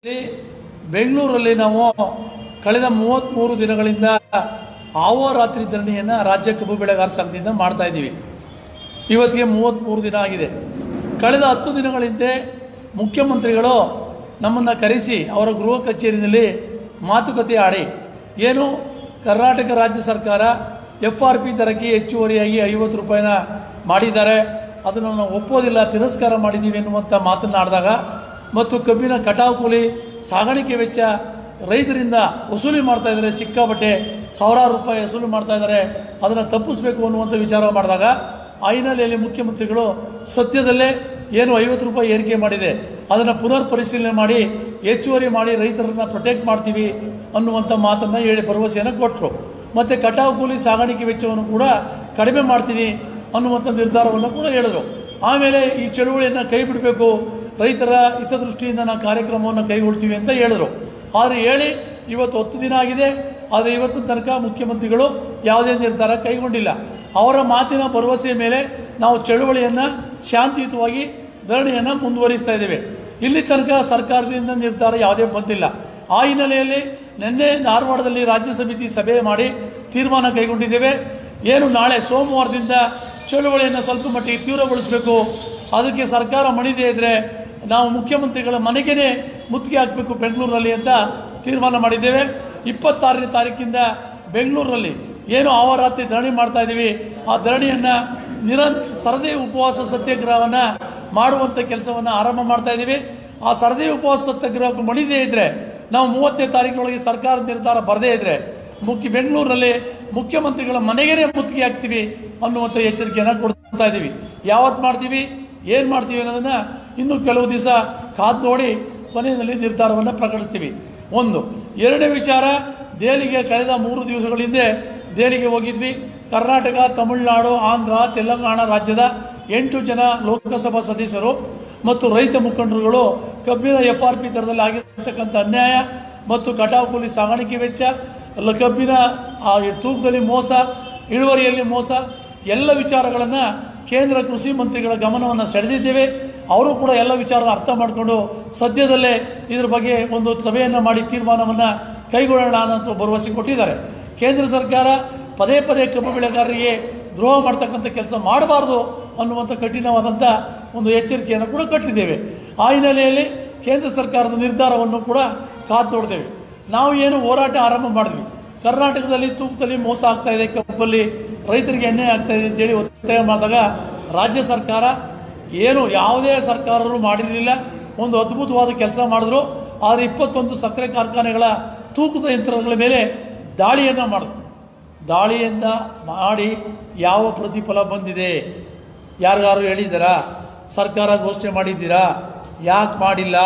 ಬೆಂಗಳೂರಲ್ಲಿ ನಾವು ಕಳೆದ ಮೂವತ್ತ್ಮೂರು ದಿನಗಳಿಂದ ಆಹೋರಾತ್ರಿ ಧರಣಿಯನ್ನು ರಾಜ್ಯ ಕಬ್ಬು ಬೆಳೆಗಾರ ಸಂಘದಿಂದ ಮಾಡ್ತಾ ಇದ್ದೀವಿ ಇವತ್ತಿಗೆ ಮೂವತ್ತ್ಮೂರು ದಿನ ಆಗಿದೆ ಕಳೆದ ಹತ್ತು ದಿನಗಳ ಹಿಂದೆ ಮುಖ್ಯಮಂತ್ರಿಗಳು ನಮ್ಮನ್ನು ಕರೆಸಿ ಅವರ ಗೃಹ ಕಚೇರಿಯಲ್ಲಿ ಮಾತುಕತೆ ಆಡಿ ಏನು ಕರ್ನಾಟಕ ರಾಜ್ಯ ಸರ್ಕಾರ ಎಫ್ ಆರ್ ಪಿ ದರಕ್ಕೆ ಹೆಚ್ಚುವರಿಯಾಗಿ ಐವತ್ತು ರೂಪಾಯಿನ ಮಾಡಿದ್ದಾರೆ ಅದನ್ನು ನಾವು ಒಪ್ಪೋದಿಲ್ಲ ತಿರಸ್ಕಾರ ಮಾಡಿದ್ದೀವಿ ಎನ್ನುವಂಥ ಮಾತನ್ನಾಡಿದಾಗ ಮತ್ತು ಕಬ್ಬಿನ ಕಟಾವು ಕೂಲಿ ಸಾಗಾಣಿಕೆ ವೆಚ್ಚ ರೈತರಿಂದ ವಸೂಲಿ ಮಾಡ್ತಾ ಇದ್ದಾರೆ ಸಿಕ್ಕಾಪಟ್ಟೆ ಸಾವಿರಾರು ರೂಪಾಯಿ ವಸೂಲಿ ಮಾಡ್ತಾ ಇದ್ದಾರೆ ಅದನ್ನು ತಪ್ಪಿಸ್ಬೇಕು ಅನ್ನುವಂಥ ವಿಚಾರ ಮಾಡಿದಾಗ ಆ ಹಿನ್ನೆಲೆಯಲ್ಲಿ ಮುಖ್ಯಮಂತ್ರಿಗಳು ಸದ್ಯದಲ್ಲೇ ಏನು ಐವತ್ತು ರೂಪಾಯಿ ಏರಿಕೆ ಮಾಡಿದೆ ಅದನ್ನು ಪುನರ್ ಪರಿಶೀಲನೆ ಮಾಡಿ ಹೆಚ್ಚುವರಿ ಮಾಡಿ ರೈತರನ್ನ ಪ್ರೊಟೆಕ್ಟ್ ಮಾಡ್ತೀವಿ ಅನ್ನುವಂಥ ಮಾತನ್ನು ಹೇಳಿ ಭರವಸೆಯನ್ನು ಕೊಟ್ಟರು ಮತ್ತು ಕಟಾವು ಕೂಲಿ ಸಾಗಾಣಿಕೆ ವೆಚ್ಚವನ್ನು ಕೂಡ ಕಡಿಮೆ ಮಾಡ್ತೀನಿ ಅನ್ನುವಂಥ ನಿರ್ಧಾರವನ್ನು ಕೂಡ ಹೇಳಿದರು ಆಮೇಲೆ ಈ ಚಳುವಳಿಯನ್ನು ಕೈ ಬಿಡಬೇಕು ರೈತರ ಹಿತದೃಷ್ಟಿಯಿಂದ ನಾವು ಕಾರ್ಯಕ್ರಮವನ್ನು ಕೈಗೊಳ್ತೀವಿ ಅಂತ ಹೇಳಿದರು ಆದರೆ ಹೇಳಿ ಇವತ್ತು ಹತ್ತು ದಿನ ಆಗಿದೆ ಆದರೆ ಇವತ್ತಿನ ತನಕ ಮುಖ್ಯಮಂತ್ರಿಗಳು ಯಾವುದೇ ನಿರ್ಧಾರ ಕೈಗೊಂಡಿಲ್ಲ ಅವರ ಮಾತಿನ ಭರವಸೆಯ ಮೇಲೆ ನಾವು ಚಳುವಳಿಯನ್ನು ಶಾಂತಿಯುತವಾಗಿ ಧರಣಿಯನ್ನು ಮುಂದುವರಿಸ್ತಾ ಇದ್ದೇವೆ ಇಲ್ಲಿ ತನಕ ಸರ್ಕಾರದಿಂದ ನಿರ್ಧಾರ ಯಾವುದೇ ಬಂದಿಲ್ಲ ಆ ಹಿನ್ನೆಲೆಯಲ್ಲಿ ನಿನ್ನೆ ಧಾರವಾಡದಲ್ಲಿ ರಾಜ್ಯ ಸಮಿತಿ ಸಭೆ ಮಾಡಿ ತೀರ್ಮಾನ ಕೈಗೊಂಡಿದ್ದೇವೆ ಏನು ನಾಳೆ ಸೋಮವಾರದಿಂದ ಚಳುವಳಿಯನ್ನು ಸ್ವಲ್ಪ ಮಟ್ಟಿಗೆ ತೀವ್ರಗೊಳಿಸಬೇಕು ಅದಕ್ಕೆ ಸರ್ಕಾರ ಮಣಿದೇ ಇದ್ದರೆ ನಾವು ಮುಖ್ಯಮಂತ್ರಿಗಳ ಮನೆಗೇ ಮುತ್ತಿಗೆ ಹಾಕಬೇಕು ಬೆಂಗಳೂರಲ್ಲಿ ಅಂತ ತೀರ್ಮಾನ ಮಾಡಿದ್ದೇವೆ ಇಪ್ಪತ್ತಾರನೇ ತಾರೀಕಿಂದ ಬೆಂಗಳೂರಲ್ಲಿ ಏನು ಆವರಾತ್ರಿ ಧರಣಿ ಮಾಡ್ತಾ ಇದ್ದೀವಿ ಆ ಧರಣಿಯನ್ನು ನಿರಂತ ಸರದಿ ಉಪವಾಸ ಸತ್ಯಾಗ್ರಹವನ್ನು ಮಾಡುವಂಥ ಕೆಲಸವನ್ನು ಆರಂಭ ಮಾಡ್ತಾ ಇದ್ದೀವಿ ಆ ಸರದಿ ಉಪವಾಸ ಸತ್ಯಾಗ್ರಹಕ್ಕೆ ಮಣಿದೇ ಇದ್ದರೆ ನಾವು ಮೂವತ್ತನೇ ತಾರೀಕಿನೊಳಗೆ ಸರ್ಕಾರ ನಿರ್ಧಾರ ಬರದೇ ಇದ್ದರೆ ಮುಖ್ಯ ಬೆಂಗಳೂರಲ್ಲಿ ಮುಖ್ಯಮಂತ್ರಿಗಳ ಮನೆಗೇ ಮುತ್ತಿಗೆ ಹಾಕ್ತೀವಿ ಅನ್ನುವಂಥ ಎಚ್ಚರಿಕೆಯನ್ನು ಕೊಡ್ತಾ ಇದ್ದೀವಿ ಯಾವತ್ತು ಮಾಡ್ತೀವಿ ಏನು ಮಾಡ್ತೀವಿ ಅನ್ನೋದನ್ನು ಇನ್ನೂ ಕೆಲವು ದಿವಸ ಕಾದು ನೋಡಿ ಕೊನೆಯಲ್ಲಿ ನಿರ್ಧಾರವನ್ನು ಪ್ರಕಟಿಸ್ತೀವಿ ಒಂದು ಎರಡನೇ ವಿಚಾರ ದೆಹಲಿಗೆ ಕಳೆದ ಮೂರು ದಿವಸಗಳ ಹಿಂದೆ ದೆಹಲಿಗೆ ಹೋಗಿದ್ವಿ ಕರ್ನಾಟಕ ತಮಿಳುನಾಡು ಆಂಧ್ರ ತೆಲಂಗಾಣ ರಾಜ್ಯದ ಎಂಟು ಜನ ಲೋಕಸಭಾ ಸದಸ್ಯರು ಮತ್ತು ರೈತ ಮುಖಂಡರುಗಳು ಕಬ್ಬಿನ ಎಫ್ ಆರ್ ಪಿ ದರದಲ್ಲಿ ಆಗಿರತಕ್ಕಂಥ ಅನ್ಯಾಯ ಮತ್ತು ಕಟಾವು ಕೂಲಿ ಸಾಗಾಣಿಕೆ ವೆಚ್ಚ ಅಲ್ಲ ಕಬ್ಬಿನ ಆ ತೂಕದಲ್ಲಿ ಮೋಸ ಇಳುವರಿಯಲ್ಲಿ ಮೋಸ ಎಲ್ಲ ವಿಚಾರಗಳನ್ನು ಕೇಂದ್ರ ಕೃಷಿ ಮಂತ್ರಿಗಳ ಗಮನವನ್ನು ಸೆಳೆದಿದ್ದೇವೆ ಅವರು ಕೂಡ ಎಲ್ಲ ವಿಚಾರ ಅರ್ಥ ಮಾಡಿಕೊಂಡು ಸದ್ಯದಲ್ಲೇ ಇದ್ರ ಬಗ್ಗೆ ಒಂದು ಸಭೆಯನ್ನು ಮಾಡಿ ತೀರ್ಮಾನವನ್ನು ಕೈಗೊಳ್ಳೋಣ ಅನ್ನೋ ಭರವಸೆ ಕೊಟ್ಟಿದ್ದಾರೆ ಕೇಂದ್ರ ಸರ್ಕಾರ ಪದೇ ಪದೇ ಕಬ್ಬು ಬೆಳೆಗಾರರಿಗೆ ದ್ರೋಹ ಮಾಡ್ತಕ್ಕಂಥ ಕೆಲಸ ಮಾಡಬಾರ್ದು ಅನ್ನುವಂಥ ಕಠಿಣವಾದಂಥ ಒಂದು ಎಚ್ಚರಿಕೆಯನ್ನು ಕೂಡ ಕಟ್ಟಿದ್ದೇವೆ ಆ ಹಿನ್ನೆಲೆಯಲ್ಲಿ ಕೇಂದ್ರ ಸರ್ಕಾರದ ನಿರ್ಧಾರವನ್ನು ಕೂಡ ಕಾದು ನೋಡ್ತೇವೆ ನಾವು ಏನು ಹೋರಾಟ ಆರಂಭ ಮಾಡಿದ್ವಿ ಕರ್ನಾಟಕದಲ್ಲಿ ತೂಕದಲ್ಲಿ ಮೋಸ ಆಗ್ತಾ ಇದೆ ಕಬ್ಬಲ್ಲಿ ರೈತರಿಗೆ ಅನ್ಯಾಯ ಆಗ್ತಾ ಇದೆ ಅಂತೇಳಿ ಒತ್ತಾಯ ಮಾಡಿದಾಗ ರಾಜ್ಯ ಸರ್ಕಾರ ಏನು ಯಾವುದೇ ಸರ್ಕಾರರು ಮಾಡಿರಲಿಲ್ಲ ಒಂದು ಅದ್ಭುತವಾದ ಕೆಲಸ ಮಾಡಿದ್ರು ಆದರೆ ಇಪ್ಪತ್ತೊಂದು ಸಕ್ಕರೆ ಕಾರ್ಖಾನೆಗಳ ತೂಕದ ಯಂತ್ರಗಳ ಮೇಲೆ ದಾಳಿಯನ್ನು ಮಾಡಿದ್ರು ದಾಳಿಯಿಂದ ಮಾಡಿ ಯಾವ ಪ್ರತಿಫಲ ಬಂದಿದೆ ಯಾರಿಗಾರು ಹೇಳಿದ್ದೀರಾ ಸರ್ಕಾರ ಘೋಷಣೆ ಮಾಡಿದ್ದೀರಾ ಯಾಕೆ ಮಾಡಿಲ್ಲ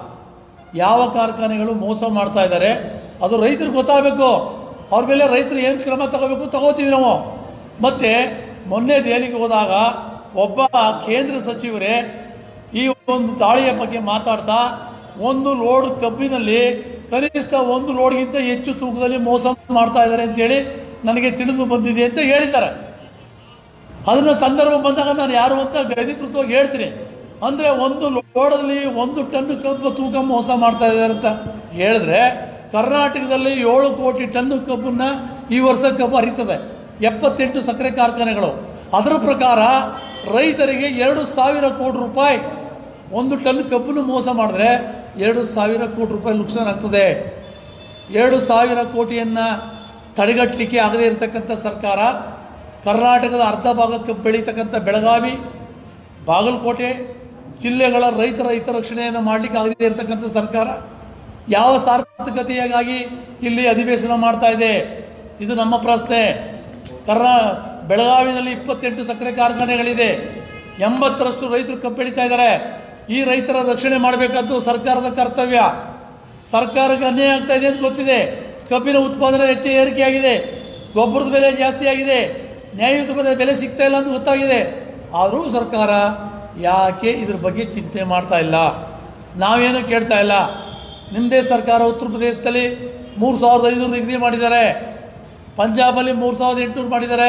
ಯಾವ ಕಾರ್ಖಾನೆಗಳು ಮೋಸ ಮಾಡ್ತಾ ಇದ್ದಾರೆ ಅದು ರೈತರಿಗೆ ಗೊತ್ತಾಗಬೇಕು ಅವ್ರ ಮೇಲೆ ರೈತರು ಏನು ಕ್ರಮ ತಗೋಬೇಕು ತಗೋತೀವಿ ನಾವು ಮತ್ತು ಮೊನ್ನೆ ದೆಹಲಿಗೆ ಹೋದಾಗ ಒಬ್ಬ ಕೇಂದ್ರ ಸಚಿವರೇ ಈ ಒಂದು ದಾಳಿಯ ಬಗ್ಗೆ ಮಾತಾಡ್ತಾ ಒಂದು ಲೋಡ್ ಕಬ್ಬಿನಲ್ಲಿ ಕನಿಷ್ಠ ಒಂದು ಲೋಡ್ಗಿಂತ ಹೆಚ್ಚು ತೂಕದಲ್ಲಿ ಮೋಸ ಮಾಡ್ತಾ ಇದ್ದಾರೆ ಅಂತೇಳಿ ನನಗೆ ತಿಳಿದು ಬಂದಿದೆ ಅಂತ ಹೇಳಿದ್ದಾರೆ ಅದನ್ನ ಸಂದರ್ಭ ಬಂದಾಗ ನಾನು ಯಾರು ಅಂತ ಅಧಿಕೃತವಾಗಿ ಹೇಳ್ತೀನಿ ಅಂದರೆ ಒಂದು ಲೋಡಲ್ಲಿ ಒಂದು ಟನ್ ಕಬ್ಬು ತೂಕ ಮೋಸ ಮಾಡ್ತಾ ಇದ್ದಾರೆ ಅಂತ ಹೇಳಿದ್ರೆ ಕರ್ನಾಟಕದಲ್ಲಿ ಏಳು ಕೋಟಿ ಟನ್ ಕಬ್ಬನ್ನು ಈ ವರ್ಷ ಕಬ್ಬು ಹರಿತದೆ ಎಪ್ಪತ್ತೆಂಟು ಸಕ್ಕರೆ ಕಾರ್ಖಾನೆಗಳು ಅದರ ಪ್ರಕಾರ ರೈತರಿಗೆ ಎರಡು ಸಾವಿರ ಕೋಟಿ ರೂಪಾಯಿ ಒಂದು ಟನ್ ಕಬ್ಬನ್ನು ಮೋಸ ಮಾಡಿದ್ರೆ ಎರಡು ಸಾವಿರ ಕೋಟಿ ರೂಪಾಯಿ ನುಕ್ಸಾನ್ ಆಗ್ತದೆ ಎರಡು ಸಾವಿರ ಕೋಟಿಯನ್ನು ತಡೆಗಟ್ಟಲಿಕ್ಕೆ ಆಗದೇ ಇರತಕ್ಕಂಥ ಸರ್ಕಾರ ಕರ್ನಾಟಕದ ಅರ್ಧ ಭಾಗಕ್ಕೆ ಬೆಳೀತಕ್ಕಂಥ ಬೆಳಗಾವಿ ಬಾಗಲಕೋಟೆ ಜಿಲ್ಲೆಗಳ ರೈತರ ಹಿತರಕ್ಷಣೆಯನ್ನು ಮಾಡಲಿಕ್ಕೆ ಆಗದೇ ಇರತಕ್ಕಂಥ ಸರ್ಕಾರ ಯಾವ ಸಾರ್ಥಕತೆಯಾಗಿ ಇಲ್ಲಿ ಅಧಿವೇಶನ ಮಾಡ್ತಾ ಇದೆ ಇದು ನಮ್ಮ ಪ್ರಶ್ನೆ ಕರ್ನಾ ಬೆಳಗಾವಿನಲ್ಲಿ ಇಪ್ಪತ್ತೆಂಟು ಸಕ್ಕರೆ ಕಾರ್ಖಾನೆಗಳಿದೆ ಎಂಬತ್ತರಷ್ಟು ರೈತರು ಕಬ್ಬು ಬೆಳೀತಾ ಇದ್ದಾರೆ ಈ ರೈತರ ರಕ್ಷಣೆ ಮಾಡಬೇಕಾದ್ದು ಸರ್ಕಾರದ ಕರ್ತವ್ಯ ಸರ್ಕಾರಕ್ಕೆ ಅನ್ಯಾಯ ಆಗ್ತಾ ಇದೆ ಅಂತ ಗೊತ್ತಿದೆ ಕಬ್ಬಿನ ಉತ್ಪಾದನೆ ಹೆಚ್ಚು ಏರಿಕೆಯಾಗಿದೆ ಗೊಬ್ಬರದ ಬೆಲೆ ಜಾಸ್ತಿ ಆಗಿದೆ ನ್ಯಾಯಯುತ ಬೆಲೆ- ಬೆಲೆ ಸಿಗ್ತಾ ಇಲ್ಲ ಅಂತ ಗೊತ್ತಾಗಿದೆ ಆದರೂ ಸರ್ಕಾರ ಯಾಕೆ ಇದ್ರ ಬಗ್ಗೆ ಚಿಂತೆ ಮಾಡ್ತಾ ಇಲ್ಲ ನಾವೇನು ಕೇಳ್ತಾ ಇಲ್ಲ ನಿಮ್ಮದೇ ಸರ್ಕಾರ ಉತ್ತರ ಪ್ರದೇಶದಲ್ಲಿ ಮೂರು ಸಾವಿರದ ಐನೂರು ನಿಗದಿ ಮಾಡಿದ್ದಾರೆ ಪಂಜಾಬಲ್ಲಿ ಮೂರು ಸಾವಿರದ ಎಂಟುನೂರು ಮಾಡಿದ್ದಾರೆ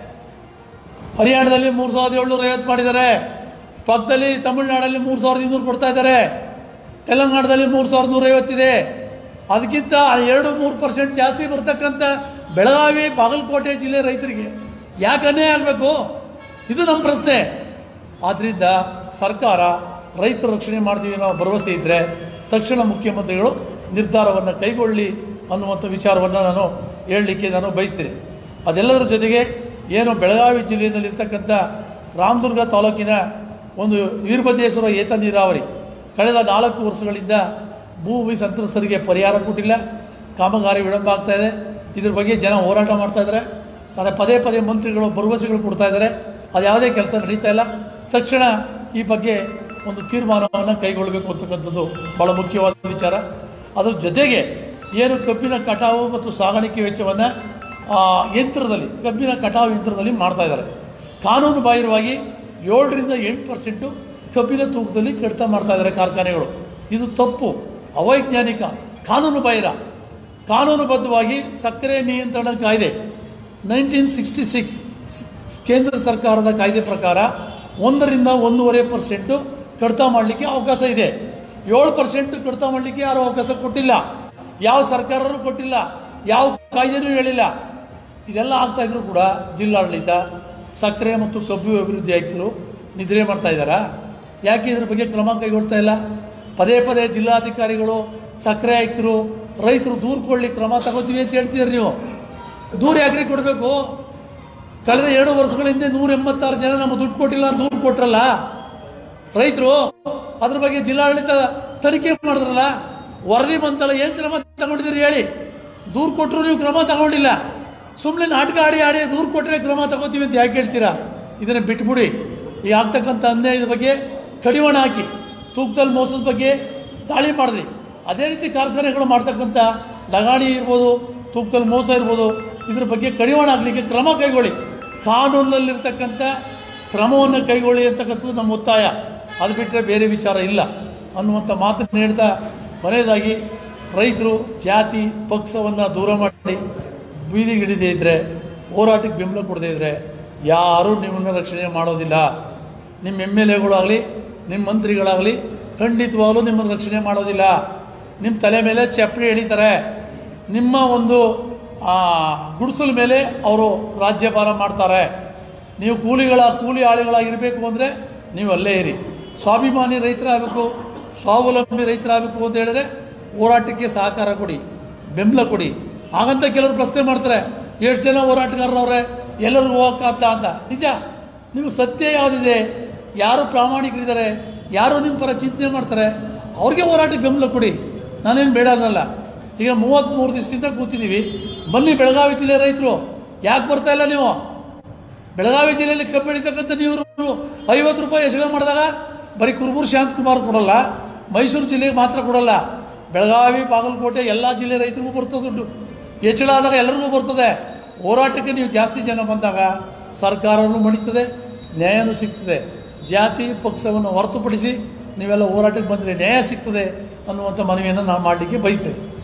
ಹರಿಯಾಣದಲ್ಲಿ ಮೂರು ಸಾವಿರದ ಏಳ್ನೂರ ಐವತ್ತು ಮಾಡಿದ್ದಾರೆ ಪಕ್ಕದಲ್ಲಿ ತಮಿಳುನಾಡಲ್ಲಿ ಮೂರು ಸಾವಿರದ ಇನ್ನೂರು ಕೊಡ್ತಾ ಇದ್ದಾರೆ ತೆಲಂಗಾಣದಲ್ಲಿ ಮೂರು ಸಾವಿರದ ನೂರೈವತ್ತಿದೆ ಅದಕ್ಕಿಂತ ಎರಡು ಮೂರು ಪರ್ಸೆಂಟ್ ಜಾಸ್ತಿ ಬರ್ತಕ್ಕಂಥ ಬೆಳಗಾವಿ ಬಾಗಲಕೋಟೆ ಜಿಲ್ಲೆ ರೈತರಿಗೆ ಯಾಕೆ ಅನ್ಯಾಯ ಆಗಬೇಕು ಇದು ನಮ್ಮ ಪ್ರಶ್ನೆ ಆದ್ದರಿಂದ ಸರ್ಕಾರ ರೈತರ ರಕ್ಷಣೆ ಮಾಡ್ತೀವಿ ಅನ್ನೋ ಭರವಸೆ ಇದ್ದರೆ ತಕ್ಷಣ ಮುಖ್ಯಮಂತ್ರಿಗಳು ನಿರ್ಧಾರವನ್ನು ಕೈಗೊಳ್ಳಿ ಅನ್ನುವಂಥ ವಿಚಾರವನ್ನು ನಾನು ಹೇಳಲಿಕ್ಕೆ ನಾನು ಬಯಸ್ತೀನಿ ಅದೆಲ್ಲದರ ಜೊತೆಗೆ ಏನು ಬೆಳಗಾವಿ ಜಿಲ್ಲೆಯಲ್ಲಿರ್ತಕ್ಕಂಥ ರಾಮದುರ್ಗ ತಾಲೂಕಿನ ಒಂದು ವೀರಭದ್ರೇಶ್ವರ ಏತ ನೀರಾವರಿ ಕಳೆದ ನಾಲ್ಕು ವರ್ಷಗಳಿಂದ ಭೂಮಿ ಸಂತ್ರಸ್ತರಿಗೆ ಪರಿಹಾರ ಕೊಟ್ಟಿಲ್ಲ ಕಾಮಗಾರಿ ವಿಳಂಬ ಆಗ್ತಾ ಇದೆ ಇದ್ರ ಬಗ್ಗೆ ಜನ ಹೋರಾಟ ಮಾಡ್ತಾ ಇದ್ದಾರೆ ಸದ ಪದೇ ಪದೇ ಮಂತ್ರಿಗಳು ಭರವಸೆಗಳು ಕೊಡ್ತಾ ಇದ್ದಾರೆ ಅದು ಯಾವುದೇ ಕೆಲಸ ನಡೀತಾ ಇಲ್ಲ ತಕ್ಷಣ ಈ ಬಗ್ಗೆ ಒಂದು ತೀರ್ಮಾನವನ್ನು ಕೈಗೊಳ್ಳಬೇಕು ಅಂತಕ್ಕಂಥದ್ದು ಭಾಳ ಮುಖ್ಯವಾದ ವಿಚಾರ ಅದ್ರ ಜೊತೆಗೆ ಏನು ಕಬ್ಬಿನ ಕಟಾವು ಮತ್ತು ಸಾಗಾಣಿಕೆ ವೆಚ್ಚವನ್ನು ಯಂತ್ರದಲ್ಲಿ ಕಬ್ಬಿನ ಕಟಾವು ಯಂತ್ರದಲ್ಲಿ ಮಾಡ್ತಾ ಇದ್ದಾರೆ ಕಾನೂನು ಬಾಹಿರವಾಗಿ ಏಳರಿಂದ ಎಂಟು ಪರ್ಸೆಂಟು ಕಬ್ಬಿನ ತೂಕದಲ್ಲಿ ಕಡಿತ ಮಾಡ್ತಾ ಇದ್ದಾರೆ ಕಾರ್ಖಾನೆಗಳು ಇದು ತಪ್ಪು ಅವೈಜ್ಞಾನಿಕ ಕಾನೂನು ಬಾಹಿರ ಕಾನೂನುಬದ್ಧವಾಗಿ ಸಕ್ಕರೆ ನಿಯಂತ್ರಣ ಕಾಯ್ದೆ ನೈನ್ಟೀನ್ ಸಿಕ್ಸ್ಟಿ ಸಿಕ್ಸ್ ಕೇಂದ್ರ ಸರ್ಕಾರದ ಕಾಯ್ದೆ ಪ್ರಕಾರ ಒಂದರಿಂದ ಒಂದೂವರೆ ಪರ್ಸೆಂಟು ಕಡಿತ ಮಾಡಲಿಕ್ಕೆ ಅವಕಾಶ ಇದೆ ಏಳು ಪರ್ಸೆಂಟ್ ಕಡಿತ ಮಾಡಲಿಕ್ಕೆ ಯಾರು ಅವಕಾಶ ಕೊಟ್ಟಿಲ್ಲ ಯಾವ ಸರ್ಕಾರನೂ ಕೊಟ್ಟಿಲ್ಲ ಯಾವ ಕಾಯ್ದೆನೂ ಹೇಳಿಲ್ಲ ಇದೆಲ್ಲ ಆಗ್ತಾ ಇದ್ರು ಕೂಡ ಜಿಲ್ಲಾಡಳಿತ ಸಕ್ಕರೆ ಮತ್ತು ಕಬ್ಬು ಅಭಿವೃದ್ಧಿ ಆಯುಕ್ತರು ನಿದ್ರೆ ಮಾಡ್ತಾ ಇದ್ದಾರಾ ಯಾಕೆ ಇದ್ರ ಬಗ್ಗೆ ಕ್ರಮ ಕೈಗೊಳ್ತಾ ಇಲ್ಲ ಪದೇ ಪದೇ ಜಿಲ್ಲಾಧಿಕಾರಿಗಳು ಸಕ್ಕರೆ ಆಯುಕ್ತರು ರೈತರು ದೂರು ಕೊಡಲಿ ಕ್ರಮ ತಗೋತೀವಿ ಅಂತ ಹೇಳ್ತಿದ್ದೀರಿ ನೀವು ದೂರ ಯಾಕ್ರಿ ಕೊಡಬೇಕು ಕಳೆದ ಎರಡು ವರ್ಷಗಳ ಹಿಂದೆ ನೂರ ಎಂಬತ್ತಾರು ಜನ ನಮ್ಮ ದುಡ್ಡು ಕೊಟ್ಟಿಲ್ಲ ಅಂತ ದೂರು ಕೊಟ್ರಲ್ಲ ರೈತರು ಅದ್ರ ಬಗ್ಗೆ ಜಿಲ್ಲಾಡಳಿತ ತನಿಖೆ ಮಾಡಿದ್ರಲ್ಲ ವರದಿ ಬಂತಲ್ಲ ಏನು ಕ್ರಮ ತಗೊಂಡಿದ್ದೀರಿ ಹೇಳಿ ದೂರು ಕೊಟ್ಟರು ನೀವು ಕ್ರಮ ತಗೊಂಡಿಲ್ಲ ಸುಮ್ಮನೆ ನಾಟಕ ಆಡಿ ಆಡಿ ದೂರು ಕೊಟ್ಟರೆ ಕ್ರಮ ತಗೋತೀವಿ ಅಂತ ಯಾಕೆ ಹೇಳ್ತೀರಾ ಇದನ್ನು ಬಿಟ್ಬಿಡಿ ಈ ಆಗ್ತಕ್ಕಂಥ ಅನ್ಯಾಯದ ಬಗ್ಗೆ ಕಡಿವಾಣ ಹಾಕಿ ತೂಕದಲ್ಲಿ ಮೋಸದ ಬಗ್ಗೆ ದಾಳಿ ಮಾಡಿದ್ರಿ ಅದೇ ರೀತಿ ಕಾರ್ಖಾನೆಗಳು ಮಾಡ್ತಕ್ಕಂಥ ಲಗಾಣಿ ಇರ್ಬೋದು ತೂಕದಲ್ಲಿ ಮೋಸ ಇರ್ಬೋದು ಇದ್ರ ಬಗ್ಗೆ ಕಡಿವಾಣ ಹಾಕಲಿಕ್ಕೆ ಕ್ರಮ ಕೈಗೊಳ್ಳಿ ಕಾನೂನಲ್ಲಿರ್ತಕ್ಕಂಥ ಕ್ರಮವನ್ನು ಕೈಗೊಳ್ಳಿ ಅಂತಕ್ಕಂಥದ್ದು ನಮ್ಮ ಒತ್ತಾಯ ಅದು ಬಿಟ್ಟರೆ ಬೇರೆ ವಿಚಾರ ಇಲ್ಲ ಅನ್ನುವಂಥ ಮಾತನ್ನು ಹೇಳ್ತಾ ಕೊನೆಯದಾಗಿ ರೈತರು ಜಾತಿ ಪಕ್ಷವನ್ನು ದೂರ ಮಾಡಿ ಬೀದಿಗಿಳಿದೇ ಇದ್ದರೆ ಹೋರಾಟಕ್ಕೆ ಬೆಂಬಲ ಕೊಡದೇ ಇದ್ದರೆ ಯಾರೂ ನಿಮ್ಮನ್ನು ರಕ್ಷಣೆ ಮಾಡೋದಿಲ್ಲ ನಿಮ್ಮ ಎಮ್ ಎಲ್ ಎಗಳಾಗಲಿ ನಿಮ್ಮ ಮಂತ್ರಿಗಳಾಗಲಿ ಖಂಡಿತವಾಗಲೂ ನಿಮ್ಮನ್ನು ರಕ್ಷಣೆ ಮಾಡೋದಿಲ್ಲ ನಿಮ್ಮ ತಲೆ ಮೇಲೆ ಚಪ್ಪಲಿ ಎಳಿತಾರೆ ನಿಮ್ಮ ಒಂದು ಗುಡಿಸಲ ಮೇಲೆ ಅವರು ರಾಜ್ಯಭಾರ ಮಾಡ್ತಾರೆ ನೀವು ಕೂಲಿಗಳ ಕೂಲಿ ಆಳುಗಳಾಗಿರಬೇಕು ಅಂದರೆ ನೀವು ಅಲ್ಲೇ ಇರಿ ಸ್ವಾಭಿಮಾನಿ ರೈತರಾಗಬೇಕು ಸ್ವಾವಲಂಬಿ ರೈತರಾಗಬೇಕು ಅಂತ ಹೇಳಿದ್ರೆ ಹೋರಾಟಕ್ಕೆ ಸಹಕಾರ ಕೊಡಿ ಬೆಂಬಲ ಕೊಡಿ ಹಾಗಂತ ಕೆಲವರು ಪ್ರಶ್ನೆ ಮಾಡ್ತಾರೆ ಎಷ್ಟು ಜನ ಹೋರಾಟಗಾರರವ್ರೆ ಎಲ್ಲರಿಗೂ ಹೋಗಕ್ಕಾಗ್ತ ಅಂತ ನಿಜ ನಿಮಗೆ ಸತ್ಯ ಯಾವುದಿದೆ ಯಾರು ಪ್ರಾಮಾಣಿಕರಿದ್ದಾರೆ ಯಾರು ನಿಮ್ಮ ಪರ ಚಿಂತನೆ ಮಾಡ್ತಾರೆ ಅವ್ರಿಗೆ ಹೋರಾಟಕ್ಕೆ ಬೆಂಬಲ ಕೊಡಿ ನಾನೇನು ಬೇಡ ಅನ್ನಲ್ಲ ಈಗ ಮೂವತ್ತ್ಮೂರು ದಿವಸದಿಂದ ಕೂತಿದ್ದೀವಿ ಬನ್ನಿ ಬೆಳಗಾವಿ ಜಿಲ್ಲೆ ರೈತರು ಯಾಕೆ ಬರ್ತಾ ಇಲ್ಲ ನೀವು ಬೆಳಗಾವಿ ಜಿಲ್ಲೆಯಲ್ಲಿ ಕಬ್ಬು ಬೆಳೀತಕ್ಕಂಥ ನೀವು ಐವತ್ತು ರೂಪಾಯಿ ಹೆಚ್ಚಳ ಮಾಡಿದಾಗ ಬರೀ ಕುರುಬೂರು ಶಾಂತಕುಮಾರ್ ಕೊಡಲ್ಲ ಮೈಸೂರು ಜಿಲ್ಲೆಗೆ ಮಾತ್ರ ಕೊಡಲ್ಲ ಬೆಳಗಾವಿ ಬಾಗಲಕೋಟೆ ಎಲ್ಲ ಜಿಲ್ಲೆ ರೈತರಿಗೂ ಬರ್ತದೆ ದುಡ್ಡು ಹೆಚ್ಚಳ ಆದಾಗ ಎಲ್ಲರಿಗೂ ಬರ್ತದೆ ಹೋರಾಟಕ್ಕೆ ನೀವು ಜಾಸ್ತಿ ಜನ ಬಂದಾಗ ಸರ್ಕಾರನೂ ಮಣಿತದೆ ನ್ಯಾಯನೂ ಸಿಗ್ತದೆ ಜಾತಿ ಪಕ್ಷವನ್ನು ಹೊರತುಪಡಿಸಿ ನೀವೆಲ್ಲ ಹೋರಾಟಕ್ಕೆ ಬಂದರೆ ನ್ಯಾಯ ಸಿಗ್ತದೆ ಅನ್ನುವಂಥ ಮನವಿಯನ್ನು ನಾನು ಮಾಡಲಿಕ್ಕೆ ಬಯಸ್ತೇನೆ